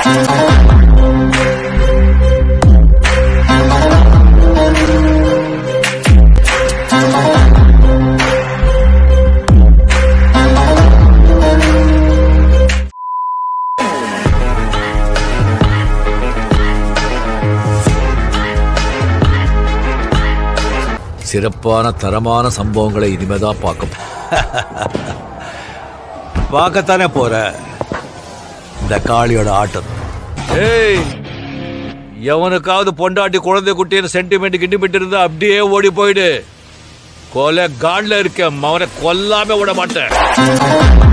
சிறப்பான தரமான சம்பவங்களை இனிமேதான் பார்க்க பார்க்கத்தானே போற இந்த காளியோட ஆட்டம் ஏய் எவனுக்காவது பொண்டாட்டி குழந்தை குட்டின்னு சென்டிமெண்ட் கிண்டிமெண்ட் இருந்தா அப்படியே ஓடி போயிடு கொலை காட்ல இருக்க அவனை கொல்லாம விட மாட்டேன்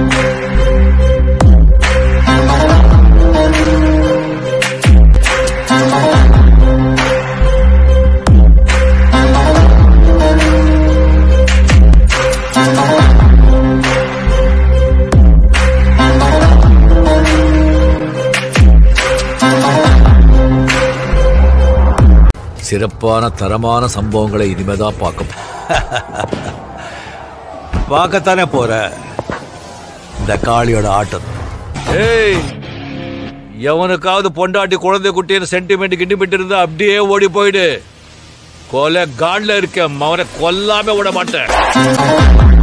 சிறப்பான தரமான சம்பவங்களை இனிமேதான் பார்க்க பார்க்கத்தானே போற இந்த காளியோட ஆட்டம் ஏய் எவனுக்காவது பொண்டாட்டி குழந்தை குட்டின்னு சென்டிமெண்ட் கிண்டிமெண்ட் இருந்தா அப்படியே ஓடி போயிடு கொலை காட்ல இருக்க அவனை கொல்லாம விட மாட்டேன்